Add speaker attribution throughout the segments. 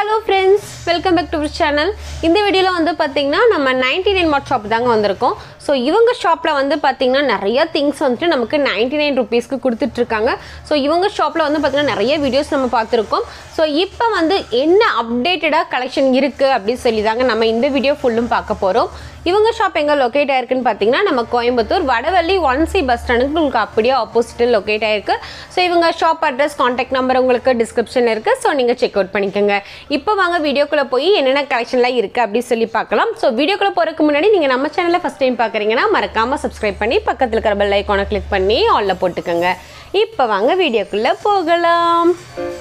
Speaker 1: hello friends welcome back to channel இந்த வீடியோவில் வந்து பார்த்தீங்கன்னா நம்ம நைன்டி நைன் மார்ட் ஷாப் தாங்க வந்திருக்கோம் ஸோ இவங்க ஷாப்பில் வந்து பார்த்தீங்கன்னா நிறைய திங்ஸ் வந்துட்டு நமக்கு நைன்டி நைன் ருபீஸ்க்கு கொடுத்துட்ருக்காங்க ஸோ இவங்க ஷாப்பில் வந்து பார்த்தீங்கன்னா நிறைய வீடியோஸ் நம்ம பார்த்துருக்கோம் ஸோ இப்போ வந்து என்ன அப்டேட்டடாக கலெக்ஷன் இருக்குது அப்படின்னு சொல்லி தாங்க நம்ம இந்த வீடியோ ஃபுல்லும் பார்க்க போகிறோம் இவங்க ஷாப் எங்கே லொக்கேட் ஆயிருக்குன்னு பார்த்தீங்கன்னா நம்ம Coimbatore Vadavalli one C bus ஸ்டாண்டுக்கு உங்களுக்கு அப்படியே ஆப்போசிட்டில் லொக்கேட் ஆயிருக்கு ஸோ இவங்க ஷாப் அட்ரஸ் காண்டாக்ட் நம்பர் உங்களுக்கு டிஸ்கிரிப்ஷன் இருக்குது ஸோ நீங்கள் செக் அவுட் பண்ணிக்கோங்க இப்போ வாங்க வீடியோக்குள்ளே போய் என்னென்ன கலெக்ஷன்லாம் இருக்குது அப்படின்னு சொல்லி பார்க்கலாம் ஸோ வீடியோக்குள்ளே போகிறதுக்கு முன்னாடி நீங்கள் நம்ம சேனலை ஃபஸ்ட் டைம் பார்க்குறீங்கன்னா மறக்காமல் சப்ஸ்கிரைப் பண்ணி பக்கத்தில் இருக்கிற பெல் ஐக்கானை கிளிக் பண்ணி ஆலில் போட்டுக்கோங்க இப்போ வாங்க வீடியோக்குள்ளே போகலாம்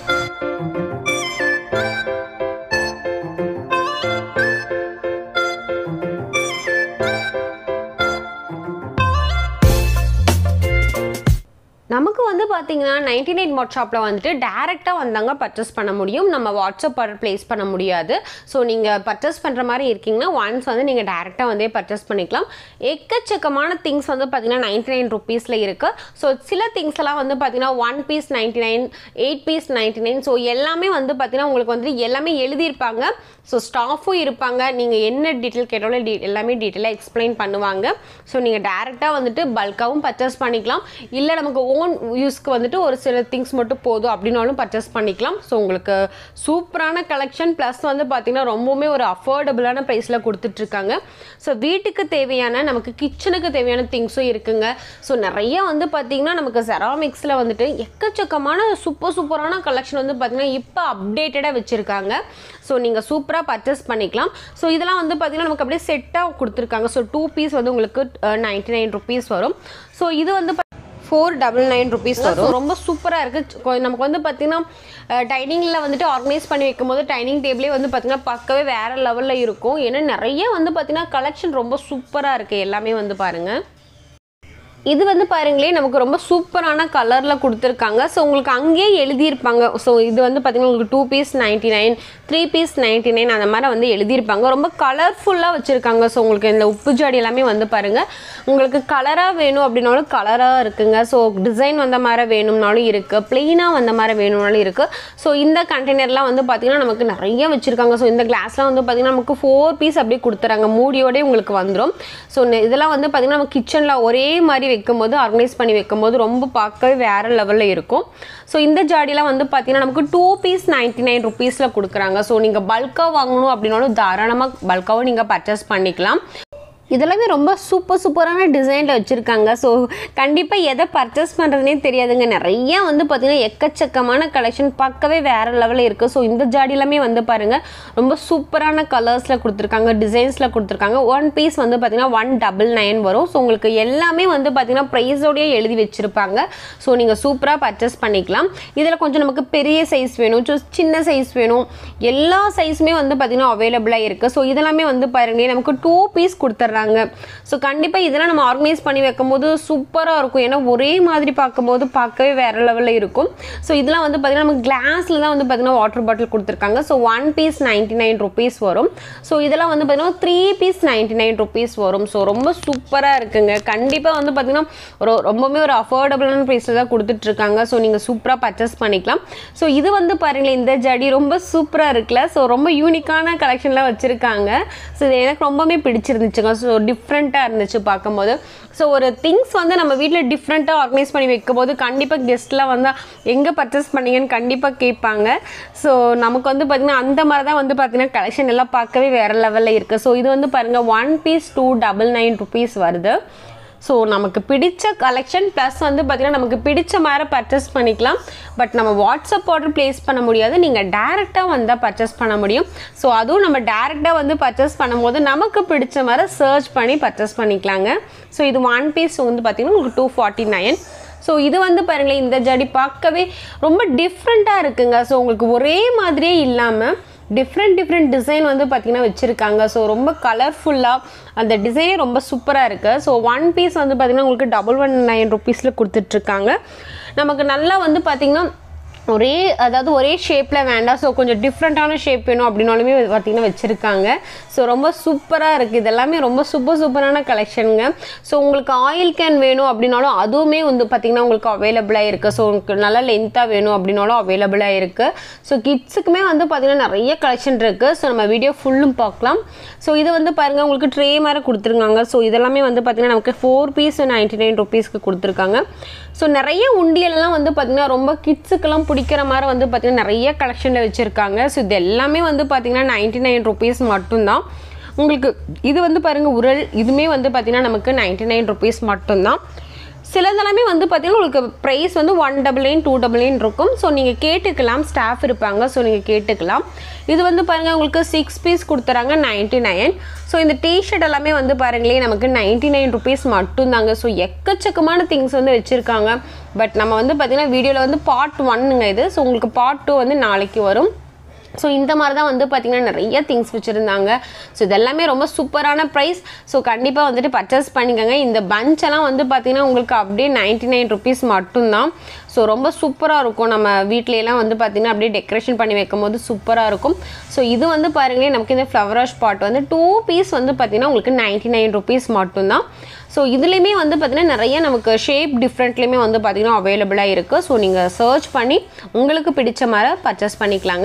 Speaker 1: நமக்கு வந்து பார்த்தீங்கன்னா நைன்டி நைன் மாட் ஷாப்பில் வந்துட்டு டேரெக்டாக வந்தாங்க பர்ச்சேஸ் பண்ண முடியும் நம்ம வாட்ஸ்அப் ஆர்டர் ப்ளேஸ் பண்ண முடியாது ஸோ நீங்கள் பர்ச்சேஸ் பண்ணுற மாதிரி இருக்கீங்கன்னா ஒன்ஸ் வந்து நீங்கள் டேரெக்டாக வந்தே பர்ச்சேஸ் பண்ணிக்கலாம் எக்கச்சக்கமான திங்ஸ் வந்து பார்த்தீங்கன்னா நைன்டி நைன் ருபீஸில் இருக்குது ஸோ சில திங்ஸ் எல்லாம் வந்து பார்த்தீங்கன்னா one piece ninety nine eight piece ninety nine so எல்லாமே வந்து பார்த்தீங்கன்னா உங்களுக்கு வந்து எல்லாமே எழுதியிருப்பாங்க ஸோ ஸ்டாஃபும் இருப்பாங்க நீங்கள் என்ன டீட்டெயில் கேட்டாலும் டீ எல்லாமே டீட்டெயிலாக எக்ஸ்பிளைன் பண்ணுவாங்க ஸோ நீங்கள் டேரெக்டாக வந்துட்டு பல்காகவும் பர்ச்சேஸ் பண்ணிக்கலாம் இல்லை நமக்கு ஓன் யூஸ்க்கு வந்துட்டு ஒரு சில திங்ஸ் மட்டும் போதும் அப்படின்னாலும் பர்ச்சேஸ் பண்ணிக்கலாம் ஸோ உங்களுக்கு சூப்பரான கலெக்ஷன் ப்ளஸ் வந்து பார்த்திங்கன்னா ரொம்பவுமே ஒரு அஃபோர்டபுளான ப்ரைஸில் கொடுத்துட்ருக்காங்க ஸோ வீட்டுக்கு தேவையான நமக்கு கிச்சனுக்கு தேவையான திங்ஸும் இருக்குங்க ஸோ நிறைய வந்து பார்த்திங்கன்னா நமக்கு செராமிக்ஸில் வந்துட்டு எக்கச்சக்கமான சூப்பர் சூப்பரான கலெக்ஷன் வந்து பார்த்திங்கன்னா இப்போ அப்டேட்டடாக வச்சுருக்காங்க ஸோ நீங்கள் சூப்பராக பர்ச்சேஸ் பண்ணிக்கலாம் ஸோ இதெல்லாம் வந்து பார்த்திங்கன்னா நமக்கு அப்படியே செட்டாக கொடுத்துருக்காங்க ஸோ டூ பீஸ் வந்து உங்களுக்கு நைன்ட்டி நைன் ருபீஸ் வரும் ஸோ இது வந்து ஃபோர் டபுள் நைன் ருபீஸ் வரும் ரொம்ப சூப்பராக இருக்குது நமக்கு வந்து பார்த்திங்கன்னா டைனிங்கில் வந்துட்டு ஆர்கனைஸ் பண்ணி வைக்கும்போது டைனிங் டேபிளே வந்து பார்த்திங்கன்னா பார்க்கவே வேறு லெவலில் இருக்கும் ஏன்னா நிறைய வந்து பார்த்திங்கன்னா கலெக்ஷன் ரொம்ப சூப்பராக இருக்குது எல்லாமே வந்து பாருங்கள் இது வந்து பாருங்களேன் நமக்கு ரொம்ப சூப்பரான கலரில் கொடுத்துருக்காங்க ஸோ உங்களுக்கு அங்கேயே எழுதியிருப்பாங்க ஸோ இது வந்து பார்த்திங்கன்னா உங்களுக்கு two piece ninety nine three piece ninety nine அந்த மாதிரி வந்து எழுதியிருப்பாங்க ரொம்ப கலர்ஃபுல்லாக வச்சுருக்காங்க ஸோ உங்களுக்கு இந்த உப்பு ஜாடி எல்லாமே வந்து பாருங்கள் உங்களுக்கு கலராக வேணும் அப்படின்னாலும் கலராக இருக்குங்க ஸோ டிசைன் வந்த மாதிரி வேணும்னாலும் இருக்குது ப்ளெயினாக வந்த மாதிரி வேணும்னாலும் இருக்குது ஸோ இந்த கண்டெய்னர்லாம் வந்து பார்த்திங்கன்னா நமக்கு நிறைய வச்சுருக்காங்க ஸோ இந்த கிளாஸ்லாம் வந்து பார்த்திங்கன்னா நமக்கு ஃபோர் பீஸ் அப்படியே கொடுத்துறாங்க மூடியோடய உங்களுக்கு வந்துடும் ஸோ இதெல்லாம் வந்து பார்த்திங்கன்னா நம்ம கிச்சனில் ஒரே மாதிரி வைக்கும்போது ஆர்கனைஸ் பண்ணி வைக்கும்போது ரொம்ப பார்க்கவே வேறு லெவலில் இருக்கும் ஸோ இந்த ஜாடிலாம் வந்து பார்த்திங்கன்னா நமக்கு டூ பீஸ் நைன்ட்டி நைன் ருபீஸில் கொடுக்குறாங்க ஸோ நீங்கள் பல்காக வாங்கணும் அப்படின்னாலும் தாராளமாக பல்காகவும் நீங்கள் பர்ச்சேஸ் பண்ணிக்கலாம் இதெல்லாமே ரொம்ப சூப்பர் சூப்பரான டிசைனில் வச்சுருக்காங்க ஸோ கண்டிப்பாக எதை பர்ச்சேஸ் பண்ணுறதுனே தெரியாதுங்க நிறைய வந்து பார்த்திங்கன்னா எக்கச்சக்கமான கலெக்ஷன் பார்க்கவே வேறு லெவலில் இருக்குது ஸோ இந்த ஜாடி எல்லாமே வந்து பாருங்கள் ரொம்ப சூப்பரான கலர்ஸில் கொடுத்துருக்காங்க டிசைன்ஸில் கொடுத்துருக்காங்க ஒன் பீஸ் வந்து பார்த்திங்கன்னா ஒன் டபுள் நைன் வரும் ஸோ உங்களுக்கு எல்லாமே வந்து பார்த்திங்கன்னா ப்ரைஸோடய எழுதி வச்சுருப்பாங்க ஸோ நீங்கள் சூப்பராக பர்ச்சேஸ் பண்ணிக்கலாம் இதில் கொஞ்சம் நமக்கு பெரிய சைஸ் வேணும் ஸோ சின்ன சைஸ் வேணும் எல்லா சைஸுமே வந்து பார்த்திங்கன்னா அவைலபிளாக இருக்குது ஸோ இதெல்லாமே வந்து பாருங்களேன் நமக்கு டூ பீஸ் கொடுத்துட்றாங்க பண்ணுறாங்க ஸோ கண்டிப்பாக இதெல்லாம் நம்ம ஆர்கனைஸ் பண்ணி வைக்கும்போது சூப்பராக இருக்கும் ஏன்னா ஒரே மாதிரி பார்க்கும்போது பார்க்கவே வேறு லெவலில் இருக்கும் ஸோ இதெல்லாம் வந்து பார்த்திங்கன்னா நம்ம கிளாஸில் தான் வந்து பார்த்திங்கன்னா வாட்டர் பாட்டில் கொடுத்துருக்காங்க so one piece ninety nine rupees வரும் ஸோ இதெல்லாம் வந்து பார்த்திங்கன்னா three piece ninety nine rupees வரும் ஸோ ரொம்ப சூப்பராக இருக்குங்க கண்டிப்பாக வந்து பார்த்திங்கன்னா ஒரு ரொம்பவுமே ஒரு அஃபோர்டபுளான ப்ரைஸில் தான் கொடுத்துட்ருக்காங்க ஸோ நீங்கள் சூப்பராக பர்ச்சேஸ் பண்ணிக்கலாம் ஸோ இது வந்து பாருங்களேன் இந்த ஜடி ரொம்ப சூப்பராக இருக்குல்ல ஸோ ரொம்ப யூனிக்கான கலெக்ஷன்லாம் வச்சுருக்காங்க ஸோ இது எனக்கு ரொம்பவே பிடிச்சிருந்துச்சுங்க ஸோ டிஃப்ரெண்ட்டாக இருந்துச்சு பார்க்கும்போது ஸோ ஒரு திங்ஸ் வந்து நம்ம வீட்டில் டிஃப்ரெண்ட்டாக ஆர்கனைஸ் பண்ணி வைக்கும்போது கண்டிப்பாக கெஸ்ட்லாம் வந்து எங்கே பர்ச்சேஸ் பண்ணீங்கன்னு கண்டிப்பாக கேட்பாங்க ஸோ நமக்கு வந்து பார்த்திங்கன்னா அந்த மாதிரி தான் வந்து பார்த்திங்கன்னா கலெக்ஷன் எல்லாம் பார்க்கவே வேறு லெவலில் இருக்குது ஸோ இது வந்து பாருங்கள் one piece two double nine rupees வருது ஸோ நமக்கு பிடிச்ச கலெக்ஷன் ப்ளஸ் வந்து பார்த்திங்கன்னா நமக்கு பிடிச்ச மாதிரி பர்ச்சேஸ் பண்ணிக்கலாம் பட் நம்ம வாட்ஸ்அப் ஆர்டர் ப்ளேஸ் பண்ண முடியாது நீங்கள் டேரெக்டாக வந்தால் பர்ச்சேஸ் பண்ண முடியும் ஸோ அதுவும் நம்ம டேரெக்டாக வந்து பர்ச்சேஸ் பண்ணும்போது நமக்கு பிடிச்ச மாதிரி சர்ச் பண்ணி பர்ச்சேஸ் பண்ணிக்கலாங்க ஸோ இது ஒன் பீஸ் வந்து பார்த்திங்கன்னா உங்களுக்கு டூ ஃபார்ட்டி நைன் ஸோ இது வந்து பாருங்களேன் இந்த ஜடி பார்க்கவே ரொம்ப டிஃப்ரெண்ட்டாக இருக்குங்க ஸோ உங்களுக்கு ஒரே மாதிரியே இல்லாமல் டிஃப்ரெண்ட் டிஃப்ரெண்ட் டிசைன் வந்து பார்த்திங்கன்னா வச்சுருக்காங்க ஸோ ரொம்ப கலர்ஃபுல்லாக அந்த டிசைனே ரொம்ப சூப்பராக இருக்குது ஸோ ஒன் பீஸ் வந்து பார்த்திங்கன்னா உங்களுக்கு டபுள் ஒன் நைன் ருபீஸில் கொடுத்துட்ருக்காங்க நமக்கு நல்லா வந்து பார்த்திங்கன்னா ஒரே அதாவது ஒரே ஷேப்பில் வேண்டாம் ஸோ கொஞ்சம் டிஃப்ரெண்ட்டான ஷேப் வேணும் அப்படின்னாலுமே பார்த்தீங்கன்னா வச்சுருக்காங்க ஸோ ரொம்ப சூப்பராக இருக்குது இதெல்லாமே ரொம்ப சூப்பர் சூப்பரான கலெக்ஷனுங்க ஸோ உங்களுக்கு ஆயில் கேன் வேணும் அப்படின்னாலும் அதுவுமே வந்து பார்த்திங்கன்னா உங்களுக்கு அவைலபிளாக இருக்குது ஸோ உங்களுக்கு நல்லா லென்த்தாக வேணும் அப்படின்னாலும் அவைலபிளாக இருக்குது ஸோ கிட்ஸுக்குமே வந்து பார்த்திங்கன்னா நிறைய கலெக்ஷன் இருக்குது ஸோ நம்ம வீடியோ ஃபுல்லும் பார்க்கலாம் ஸோ இது வந்து பாருங்கள் உங்களுக்கு ட்ரே மாதிரி கொடுத்துருக்காங்க ஸோ இதெல்லாமே வந்து பார்த்திங்கன்னா நமக்கு ஃபோர் பீஸ் நைன்ட்டி நைன் ருபீஸ்க்கு கொடுத்துருக்காங்க ஸோ நிறைய உண்டியல்லாம் வந்து பார்த்திங்கன்னா ரொம்ப கிட்ஸுக்கெல்லாம் பிடிக்கிற மாதிரி வந்து பார்த்திங்கன்னா நிறைய கலெக்ஷனில் வச்சுருக்காங்க ஸோ இது எல்லாமே வந்து பார்த்திங்கன்னா நைன்ட்டி நைன் ருபீஸ் மட்டும்தான் உங்களுக்கு இது வந்து பாருங்கள் உரல் இதுவுமே வந்து பார்த்திங்கன்னா நமக்கு நைன்ட்டி நைன் ருபீஸ் மட்டும்தான் சிலதெல்லாமே வந்து பார்த்தீங்கன்னா உங்களுக்கு ப்ரைஸ் வந்து one double nine two double nine இருக்கும் ஸோ நீங்கள் கேட்டுக்கலாம் ஸ்டாஃப் இருப்பாங்க ஸோ நீங்கள் கேட்டுக்கலாம் இது வந்து பாருங்கள் உங்களுக்கு சிக்ஸ் பீஸ் கொடுத்துறாங்க நைன்ட்டி நைன் ஸோ இந்த டிஷர்ட் எல்லாமே வந்து பாருங்களேன் நமக்கு நைன்ட்டி நைன் ருபீஸ் மட்டும்தாங்க ஸோ எக்கச்சக்கமான திங்ஸ் வந்து வச்சுருக்காங்க பட் நம்ம வந்து பார்த்திங்கன்னா வீடியோவில் வந்து பார்ட் ஒன்னுங்க இது ஸோ உங்களுக்கு பார்ட் டூ வந்து நாளைக்கு வரும் ஸோ இந்த மாதிரி தான் வந்து பார்த்திங்கன்னா நிறைய திங்ஸ் வச்சுருந்தாங்க ஸோ இதெல்லாமே ரொம்ப சூப்பரான ப்ரைஸ் ஸோ கண்டிப்பாக வந்துட்டு பர்ச்சேஸ் பண்ணிக்கோங்க இந்த bunch எல்லாம் வந்து பார்த்திங்கன்னா உங்களுக்கு அப்படியே நைன்ட்டி நைன் ருபீஸ் மட்டும்தான் ஸோ ரொம்ப சூப்பராக இருக்கும் நம்ம வீட்லையெல்லாம் வந்து பார்த்திங்கன்னா அப்படியே டெக்கரேஷன் பண்ணி வைக்கும் போது சூப்பராக இருக்கும் ஸோ இது வந்து பாருங்களேன் நமக்கு இந்த ஃப்ளவர் ஸ்பாட் வந்து டூ பீஸ் வந்து பார்த்திங்கன்னா உங்களுக்கு நைன்ட்டி நைன் ருபீஸ் மட்டும்தான் ஸோ இதுலேயுமே வந்து பார்த்திங்கன்னா நிறைய நமக்கு ஷேப் டிஃப்ரெண்ட்லேயுமே வந்து பார்த்திங்கன்னா அவைலபிளாக இருக்குது ஸோ நீங்கள் சர்ச் பண்ணி உங்களுக்கு பிடிச்ச மாதிரி பர்ச்சேஸ் பண்ணிக்கலாங்க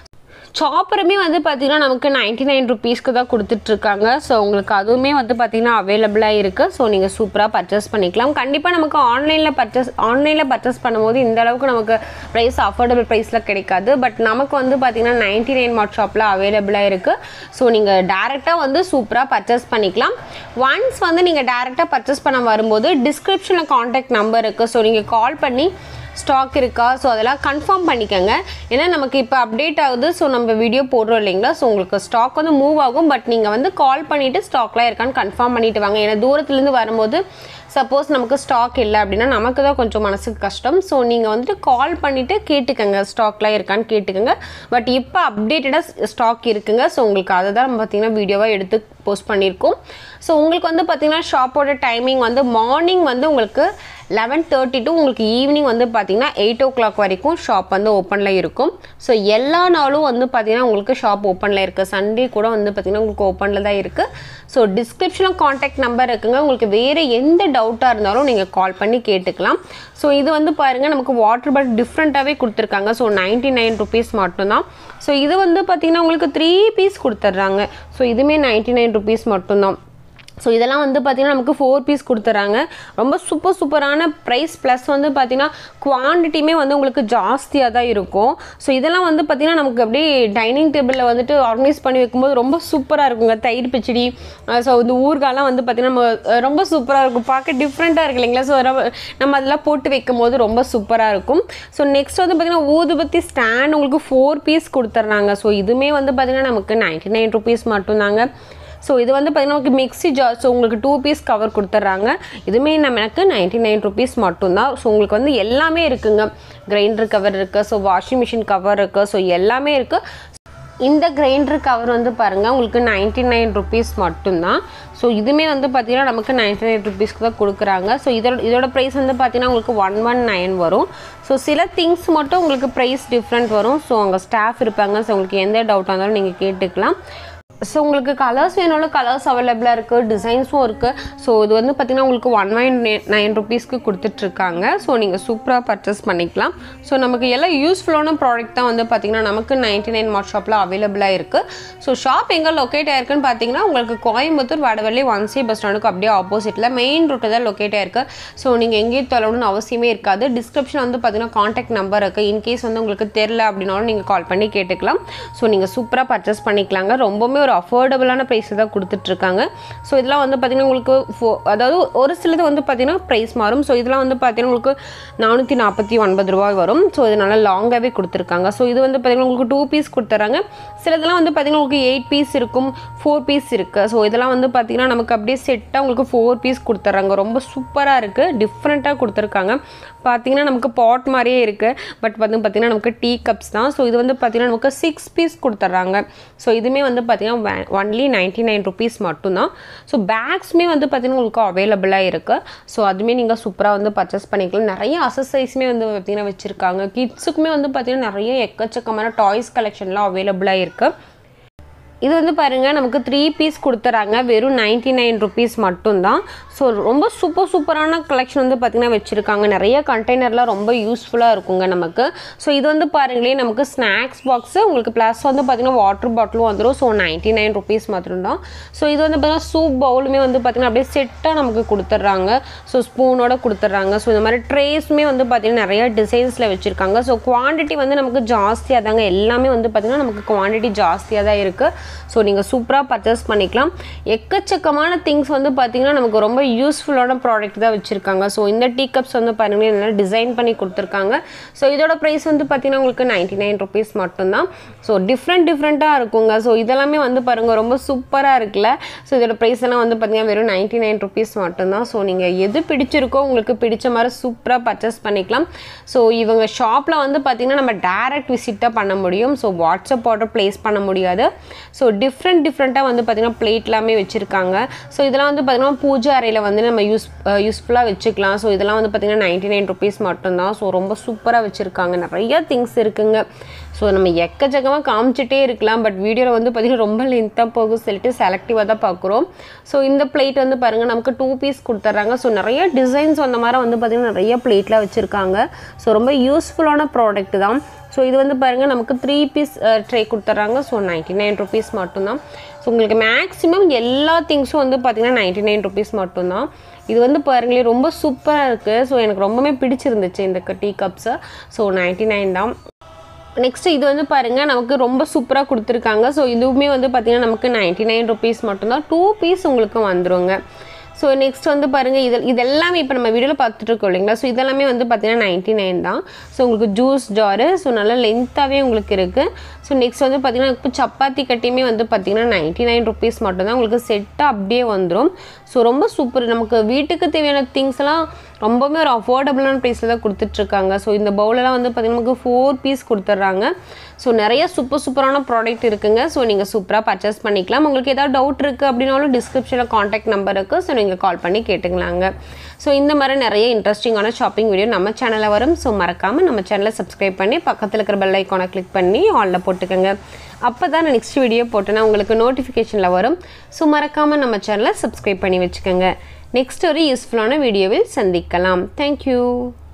Speaker 1: சாப்பருமே வந்து பார்த்திங்கன்னா நமக்கு நைன்ட்டி நைன் ருபீஸ்க்கு தான் கொடுத்துட்ருக்காங்க ஸோ உங்களுக்கு அதுவுமே வந்து பார்த்திங்கன்னா அவைலபிளாக இருக்குது ஸோ நீங்கள் சூப்பராக பர்ச்சேஸ் பண்ணிக்கலாம் கண்டிப்பாக நமக்கு ஆன்லைனில் பர்ச்சேஸ் ஆன்லைனில் பர்ச்சேஸ் பண்ணும்போது இந்த அளவுக்கு நமக்கு ப்ரைஸ் அஃபோர்டபுள் ப்ரைஸில் கிடைக்காது பட் நமக்கு வந்து பார்த்திங்கன்னா நைன்ட்டி நைன் மார்ட் ஷாப்பில் அவைலபிளாக இருக்குது ஸோ நீங்கள் டேரெக்டாக வந்து சூப்பராக பர்ச்சேஸ் பண்ணிக்கலாம் ஒன்ஸ் வந்து நீங்கள் டேரெக்டாக பர்ச்சேஸ் பண்ண வரும்போது டிஸ்கிரிப்ஷனில் காண்டாக்ட் நம்பர் இருக்குது ஸோ நீங்கள் கால் பண்ணி ஸ்டாக் இருக்கா ஸோ அதெல்லாம் கன்ஃபார்ம் பண்ணிக்கோங்க ஏன்னா நமக்கு இப்போ அப்டேட் ஆகுது ஸோ நம்ம வீடியோ போடுறோம் இல்லைங்களா ஸோ உங்களுக்கு ஸ்டாக் வந்து மூவ் ஆகும் பட் நீங்கள் வந்து கால் பண்ணிவிட்டு ஸ்டாக்லாம் இருக்கான்னு கன்ஃபார்ம் பண்ணிட்டு வாங்க ஏன்னா தூரத்துலேருந்து வரும்போது சப்போஸ் நமக்கு ஸ்டாக் இல்லை அப்படின்னா நமக்கு தான் கொஞ்சம் மனசுக்கு கஷ்டம் ஸோ நீங்கள் வந்துட்டு கால் பண்ணிவிட்டு கேட்டுக்கோங்க ஸ்டாக்லாம் இருக்கான்னு கேட்டுக்கோங்க பட் இப்போ அப்டேட்டடாக ஸ்டாக் இருக்குங்க ஸோ உங்களுக்கு அதை தான் நம்ம பார்த்தீங்கன்னா வீடியோவாக எடுத்து போஸ்ட் பண்ணியிருக்கோம் ஸோ உங்களுக்கு வந்து பார்த்தீங்கன்னா ஷாப்போட டைமிங் வந்து மார்னிங் வந்து உங்களுக்கு லெவன் தேர்ட்டி டு உங்களுக்கு ஈவினிங் வந்து பார்த்தீங்கன்னா எயிட் ஓ கிளாக் வரைக்கும் ஷாப் வந்து ஓப்பனில் இருக்கும் ஸோ எல்லா நாளும் வந்து பார்த்தீங்கன்னா உங்களுக்கு ஷாப் ஓப்பனில் இருக்குது சண்டே கூட வந்து பார்த்தீங்கன்னா உங்களுக்கு ஓப்பனில் தான் இருக்குது ஸோ டிஸ்கிரிப்ஷனில் காண்டாக்ட் நம்பர் இருக்குங்க உங்களுக்கு வேறு எந்த டவுட்டாக இருந்தாலும் நீங்கள் கால் பண்ணி கேட்டுக்கலாம் ஸோ இது வந்து பாருங்கள் நமக்கு வாட்டர் பாட்டில் டிஃப்ரெண்ட்டாகவே கொடுத்துருக்காங்க ஸோ நைன்ட்டி நைன் ருபீஸ் மட்டும்தான் ஸோ இது வந்து பார்த்தீங்கன்னா உங்களுக்கு த்ரீ பீஸ் கொடுத்துட்றாங்க ஸோ இதுவுமே நைன்ட்டி நைன் ருபீஸ் மட்டும்தான் ஸோ இதெல்லாம் வந்து பார்த்திங்கன்னா நமக்கு ஃபோர் பீஸ் கொடுத்துறாங்க ரொம்ப சூப்பர் சூப்பரான ப்ரைஸ் ப்ளஸ் வந்து பார்த்திங்கன்னா குவான்டிட்டியுமே வந்து உங்களுக்கு ஜாஸ்தியாக தான் இருக்கும் ஸோ இதெல்லாம் வந்து பார்த்திங்கன்னா நமக்கு அப்படியே டைனிங் டேபிளில் வந்துட்டு ஆர்கனைஸ் பண்ணி வைக்கும்போது ரொம்ப சூப்பராக இருக்குங்க தயிர் பச்சடி ஸோ இந்த ஊர்காலாம் வந்து பார்த்திங்கன்னா நம்ம அஹ், ரொம்ப சூப்பராக இருக்கும் பார்க்க டிஃப்ரெண்ட்டாக இருக்கு இல்லைங்களா ஸோ நம்ம அதெல்லாம் போட்டு வைக்கும் போது ரொம்ப சூப்பராக இருக்கும் ஸோ நெக்ஸ்ட் வந்து பார்த்திங்கன்னா ஊதுபத்தி ஸ்டாண்ட் உங்களுக்கு ஃபோர் பீஸ் கொடுத்துட்றாங்க ஸோ இதுவுமே வந்து பார்த்திங்கன்னா நமக்கு நைன்ட்டி நைன் ருபீஸ் மட்டும்தாங்க ஸோ இது வந்து பார்த்தீங்கன்னா உங்களுக்கு மிக்ஸி ஜார் ஸோ உங்களுக்கு டூ பீஸ் கவர் கொடுத்துட்றாங்க இதுவுமே நம்ம எனக்கு நைன்ட்டி நைன் ருபீஸ் மட்டும்தான் ஸோ உங்களுக்கு வந்து எல்லாமே இருக்குங்க கிரைண்டர் கவர் இருக்குது ஸோ வாஷிங் மிஷின் கவர் இருக்குது ஸோ எல்லாமே இருக்குது இந்த கிரைண்டர் கவர் வந்து பாருங்கள் உங்களுக்கு நைன்ட்டி நைன் ருபீஸ் மட்டும்தான் ஸோ இதுவுமே வந்து பார்த்தீங்கன்னா நமக்கு நைன்ட்டி நைன் ருபீஸ்க்கு தான் கொடுக்குறாங்க ஸோ இதோட இதோட ப்ரைஸ் வந்து பார்த்தீங்கன்னா உங்களுக்கு ஒன் ஒன் நைன் வரும் ஸோ சில திங்ஸ் மட்டும் உங்களுக்கு ப்ரைஸ் டிஃப்ரெண்ட் வரும் ஸோ அங்கே ஸ்டாஃப் இருப்பாங்க ஸோ உங்களுக்கு எந்த டவுட்டாக இருந்தாலும் நீங்கள் கேட்டுக்கலாம் ஸோ உங்களுக்கு கலர்ஸ் வேணாலும் கலர்ஸ் அவைலபிளாக இருக்குது டிசைன்ஸும் இருக்குது ஸோ இது வந்து பார்த்திங்கன்னா உங்களுக்கு ஒன் நைன் நைன் ருபீஸ்க்கு கொடுத்துட்ருக்காங்க ஸோ நீங்கள் சூப்பராக பர்ச்சேஸ் பண்ணிக்கலாம் ஸோ நமக்கு எல்லாம் யூஸ்ஃபுல்லான ப்ராடக்ட் தான் வந்து பார்த்திங்கன்னா நமக்கு நைன்ட்டி நைன் மார்ட் ஷாப்பில் அவைலபிளாக இருக்குது ஸோ ஷாப் எங்கே லொக்கேட் ஆயிருக்குன்னு பார்த்தீங்கன்னா உங்களுக்கு கோயம்புத்தூர் வடவள்ளி ஒன்சி பஸ் ஸ்டாண்டுக்கு அப்படியே ஆப்போசிட்டில் மெயின் ரூட்டு தான் லொக்கேட் ஆயிருக்கு ஸோ நீங்கள் எங்கேயும் தொலைணும்னு அவசியமே இருக்காது டிஸ்கிரிப்ஷன் வந்து பார்த்தீங்கன்னா காண்டாக்ட் நம்பர் இருக்குது இன்கேஸ் வந்து உங்களுக்கு தெரில அப்படின்னாலும் நீங்கள் கால் பண்ணி கேட்டுக்கலாம் ஸோ நீங்கள் சூப்பராக பர்ச்சேஸ் பண்ணிக்கலாங்க ரொம்பவுமே ஒரு அஃபோர்டபுளான ப்ரைஸில் தான் கொடுத்துட்ருக்காங்க ஸோ இதெல்லாம் வந்து பார்த்திங்கன்னா உங்களுக்கு ஃபோ அதாவது ஒரு சிலது வந்து பார்த்திங்கன்னா ப்ரைஸ் மாறும் ஸோ இதெல்லாம் வந்து பார்த்திங்கன்னா உங்களுக்கு நானூற்றி நாற்பத்தி ஒன்பது ரூபாய் வரும் ஸோ இது நல்லா லாங்காகவே கொடுத்துருக்காங்க ஸோ இது வந்து பார்த்திங்கன்னா உங்களுக்கு டூ பீஸ் கொடுத்துட்றாங்க சிலதெல்லாம் வந்து பார்த்திங்கன்னா உங்களுக்கு எயிட் பீஸ் இருக்கும் ஃபோர் பீஸ் இருக்குது ஸோ இதெல்லாம் வந்து பார்த்திங்கன்னா நமக்கு அப்படியே செட்டாக உங்களுக்கு ஃபோர் பீஸ் கொடுத்துட்றாங்க ரொம்ப சூப்பராக இருக்குது டிஃப்ரெண்ட்டாக கொடுத்துருக்காங்க பார்த்தீங்கன்னா நமக்கு பாட் மாதிரியே இருக்குது பட் வந்து பார்த்திங்கன்னா நமக்கு டீ கப்ஸ் தான் ஸோ இது வந்து பார்த்திங்கன்னா நமக்கு சிக்ஸ் பீஸ் கொடுத்துட்றாங்க ஸோ இதுவுமே வந்து பார்த்திங்கன்னா பார்த்தீங்கன்னா ஒன்லி நைன்ட்டி நைன் ருபீஸ் மட்டும்தான் ஸோ பேக்ஸுமே வந்து பார்த்தீங்கன்னா உங்களுக்கு அவைலபிளாக இருக்குது ஸோ அதுவுமே நீங்கள் சூப்பராக வந்து பர்ச்சேஸ் பண்ணிக்கலாம் நிறைய அசசைஸுமே வந்து பார்த்தீங்கன்னா வச்சுருக்காங்க கிட்ஸுக்குமே வந்து பார்த்தீங்கன்னா நிறைய எக்கச்சக்கமான டாய்ஸ் கலெக்ஷன்லாம் அவைலபிளாக இருக்குது இது வந்து பாருங்கள் நமக்கு த்ரீ பீஸ் கொடுத்துறாங்க வெறும் நைன்ட்டி நைன் ருபீஸ் மட்டும்தான் ஸோ ரொம்ப சூப்பர் சூப்பரான கலெக்ஷன் வந்து பார்த்திங்கன்னா வச்சுருக்காங்க நிறைய கண்டெய்னர்லாம் ரொம்ப யூஸ்ஃபுல்லாக இருக்குங்க நமக்கு ஸோ இது வந்து பாருங்களேன் நமக்கு ஸ்நாக்ஸ் பாக்ஸு உங்களுக்கு ப்ளஸ் வந்து பார்த்திங்கன்னா வாட்டர் பாட்டிலும் வந்துடும் ஸோ நைன்ட்டி நைன் ருபீஸ் மட்டும்தான் ஸோ இது வந்து பார்த்திங்கன்னா சூப் பவுலுமே வந்து பார்த்திங்கன்னா அப்படியே செட்டாக நமக்கு கொடுத்துட்றாங்க ஸோ ஸ்பூனோட கொடுத்துட்றாங்க ஸோ இந்த மாதிரி ட்ரேஸுமே வந்து பார்த்திங்கன்னா நிறைய டிசைன்ஸில் வச்சுருக்காங்க ஸோ குவான்டிட்டி வந்து நமக்கு ஜாஸ்தியாக தாங்க எல்லாமே வந்து பார்த்திங்கன்னா நமக்கு குவான்டிட்டி ஜாஸ்தியாக தான் இருக்குது ஸோ நீங்கள் சூப்பராக பர்ச்சேஸ் பண்ணிக்கலாம் எக்கச்சக்கமான திங்ஸ் வந்து பார்த்திங்கன்னா நமக்கு ரொம்ப யூஸ்ஃபுல்லான ப்ராடக்ட் தான் வச்சுருக்காங்க ஸோ இந்த டீ கப்ஸ் வந்து பாருங்களேன் நல்லா டிசைன் பண்ணி கொடுத்துருக்காங்க ஸோ இதோட ப்ரைஸ் வந்து பார்த்திங்கன்னா உங்களுக்கு நைன்ட்டி நைன் ருபீஸ் மட்டும்தான் ஸோ டிஃப்ரெண்ட் டிஃப்ரெண்ட்டாக இருக்குங்க ஸோ இதெல்லாமே வந்து பாருங்கள் ரொம்ப சூப்பராக இருக்குல்ல ஸோ இதோட ப்ரைஸ் எல்லாம் வந்து பார்த்திங்கன்னா வெறும் நைன்ட்டி நைன் ருபீஸ் மட்டும்தான் ஸோ நீங்கள் எது பிடிச்சிருக்கோ உங்களுக்கு பிடிச்ச மாதிரி சூப்பராக பர்ச்சேஸ் பண்ணிக்கலாம் ஸோ இவங்க ஷாப்பில் வந்து பார்த்திங்கன்னா நம்ம டேரக்ட் விசிட் தான் பண்ண முடியும் ஸோ வாட்ஸ்அப் ஆர்டர் ப்ளேஸ் பண்ண முடியாது ஸோ டிஃப்ரெண்ட் டிஃப்ரெண்ட்டாக வந்து பார்த்திங்கன்னா பிளேட் எல்லாமே வச்சுருக்காங்க ஸோ இதெல்லாம் வந்து பார்த்திங்கன்னா பூஜை அறையில் வந்து நம்ம யூஸ் யூஸ்ஃபுல்லாக வச்சுக்கலாம் ஸோ இதெல்லாம் வந்து பார்த்திங்கன்னா நைன்ட்டி நைன் ருபீஸ் மட்டும்தான் ஸோ ரொம்ப சூப்பராக வச்சுருக்காங்க நிறைய திங்ஸ் இருக்குங்க ஸோ நம்ம எக்கச்சக்கமாக காமிச்சிட்டே இருக்கலாம் பட் வீடியோவில் வந்து பார்த்திங்கன்னா ரொம்ப லென்த்தாக போகும் சொல்லிட்டு செலக்டிவாக தான் பார்க்குறோம் ஸோ இந்த பிளேட் வந்து பாருங்கள் நமக்கு டூ பீஸ் கொடுத்துட்றாங்க ஸோ நிறைய டிசைன்ஸ் அந்த மாதிரி வந்து பார்த்திங்கன்னா நிறைய பிளேட்லாம் வச்சுருக்காங்க ஸோ ரொம்ப யூஸ்ஃபுல்லான ப்ராடக்ட் தான் ஸோ இது வந்து பாருங்கள் நமக்கு த்ரீ பீஸ் ட்ரே கொடுத்துட்றாங்க ஸோ நைன்ட்டி நைன் ருபீஸ் மட்டும்தான் ஸோ உங்களுக்கு மேக்ஸிமம் எல்லா திங்ஸும் வந்து பார்த்திங்கன்னா நைன்ட்டி நைன் ருபீஸ் மட்டும்தான் இது வந்து பாருங்களேன் ரொம்ப சூப்பராக இருக்குது ஸோ எனக்கு ரொம்பவே பிடிச்சிருந்துச்சு இந்த டீ கப்ஸை ஸோ நைன்ட்டி நைன் தான் நெக்ஸ்ட் இது வந்து பாருங்கள் நமக்கு ரொம்ப சூப்பராக கொடுத்துருக்காங்க ஸோ இதுவுமே வந்து பார்த்திங்கன்னா நமக்கு நைன்ட்டி நைன் ருபீஸ் மட்டும்தான் டூ பீஸ் உங்களுக்கு வந்துருங்க ஸோ நெக்ஸ்ட் வந்து பாருங்கள் இது இதெல்லாமே இப்போ நம்ம வீடியோவில் பார்த்துட்டு இருக்கோம் இல்லைங்களா ஸோ இதெல்லாமே வந்து பார்த்தீங்கன்னா நைன்ட்டி நைன் தான் ஸோ உங்களுக்கு ஜூஸ் ஜாரு ஸோ நல்லா லென்த்தாகவே உங்களுக்கு இருக்குது ஸோ நெக்ஸ்ட் வந்து பார்த்திங்கன்னா இப்போ சப்பாத்தி கட்டியுமே வந்து பார்த்திங்கன்னா நைன்ட்டி நைன் ருபீஸ் மட்டும்தான் உங்களுக்கு செட்டாக அப்படியே வந்துடும் ஸோ ரொம்ப சூப்பர் நமக்கு வீட்டுக்கு தேவையான திங்ஸ் எல்லாம் ரொம்பவே ஒரு அஃபோர்டபுளான ப்ரைஸில் தான் கொடுத்துட்ருக்காங்க ஸோ இந்த பவுலெல்லாம் வந்து பார்த்திங்கன்னா நமக்கு ஃபோர் பீஸ் கொடுத்துட்றாங்க ஸோ நிறைய சூப்பர் சூப்பரான ப்ராடக்ட் இருக்குங்க ஸோ நீங்கள் சூப்பராக பர்ச்சேஸ் பண்ணிக்கலாம் உங்களுக்கு ஏதாவது டவுட் இருக்குது அப்படின்னாலும் டிஸ்கிரிப்ஷனில் காண்டாக்ட் நம்பர் இருக்குது ஸோ நீங்கள் கால் பண்ணி கேட்டுக்கலாங்க ஸோ இந்த மாதிரி நிறைய இன்ட்ரெஸ்டிங்கான ஷாப்பிங் வீடியோ நம்ம சேனலில் வரும் ஸோ மறக்காமல் நம்ம சேனலை சப்ஸ்கிரைப் பண்ணி பக்கத்தில் இருக்கிற பெல் ஐக்கானை கிளிக் பண்ணி ஆலில் போட்டுக்கோங்க அப்போ தான் நான் நெக்ஸ்ட் வீடியோ போட்டேன்னா உங்களுக்கு நோட்டிஃபிகேஷனில் வரும் ஸோ மறக்காமல் நம்ம சேனலை சப்ஸ்கிரைப் பண்ணி வச்சுக்கோங்க நெக்ஸ்ட் ஒரு யூஸ்ஃபுல்லான வீடியோவில் சந்திக்கலாம் தேங்க்யூ